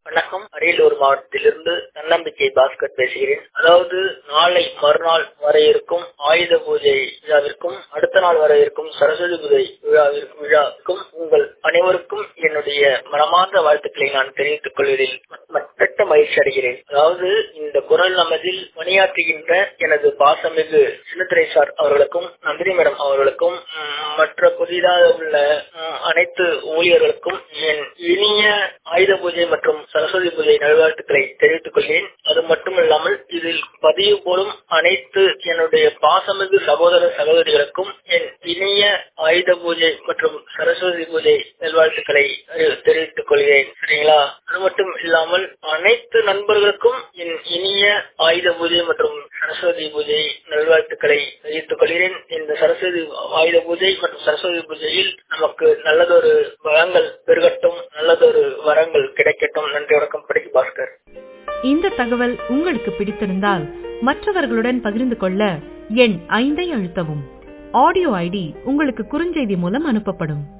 வணக்கம் அரியலூர் மாவட்டத்திலிருந்து தன்னம்பிக்கை பாஸ்கர் பேசுகிறேன் அதாவது நாளை மறுநாள் வர இருக்கும் ஆயுத பூஜை விழாவிற்கும் அடுத்த நாள் வர இருக்கும் சரஸ்வதி பூஜை விழாவிற்கும் விழாவிற்கும் உங்கள் அனைவருக்கும் என்னுடைய மனமார்ந்த வாழ்த்துக்களை நான் தெரிவித்துக் கொள்வதில் மட்டற்ற மகிழ்ச்சி அடைகிறேன் அதாவது இந்த குரல் நமதில் பணியாற்றுகின்ற எனது பாசமிகு சின்னத்துறை சார் அவர்களுக்கும் நந்தினி மேடம் அவர்களுக்கும் மற்ற புதிதாக உள்ள அனைத்து ஊழியர்களுக்கும் என் இனிய ஆயுத பூஜை மற்றும் சரஸ்வதி பூஜை நல்வாழ்த்துக்களை தெரிவித்துக் கொள்கிறேன் அது மட்டுமல்லாமல் இதில் பதிவு போலும் அனைத்து என்னுடைய பாசமிகு சகோதர சகோதரிகளுக்கும் என் இனிய ஆயுத பூஜை மற்றும் சரஸ்வதி பூஜை நல்வாழ்த்துக்களை தெரிவித்துக் கொள்கிறேன் சரிங்களா அது மட்டும் இல்லாமல் அனைத்து நண்பர்களுக்கும் என் இனிய ஆயுத பூஜை மற்றும் சரஸ்வதி பூஜை நல்வாழ்த்துக்களை தெரிவித்துக் கொள்கிறேன் இந்த சரஸ்வதி ஆயுத பூஜை மற்றும் சரஸ்வதி பூஜையில் நமக்கு நல்லதொரு வளங்கள் பெருகட்டும் நல்லதொரு வரங்கள் கிடைக்கட்டும் நன்றி வணக்கம் படிக்கு பாஸ்கர் இந்த தகவல் உங்களுக்கு பிடித்திருந்தால் மற்றவர்களுடன் பகிர்ந்து கொள்ள எண் ஐந்தை அழுத்தவும் ஆடியோ ஐடி உங்களுக்கு குறுஞ்செய்தி மூலம் அனுப்பப்படும்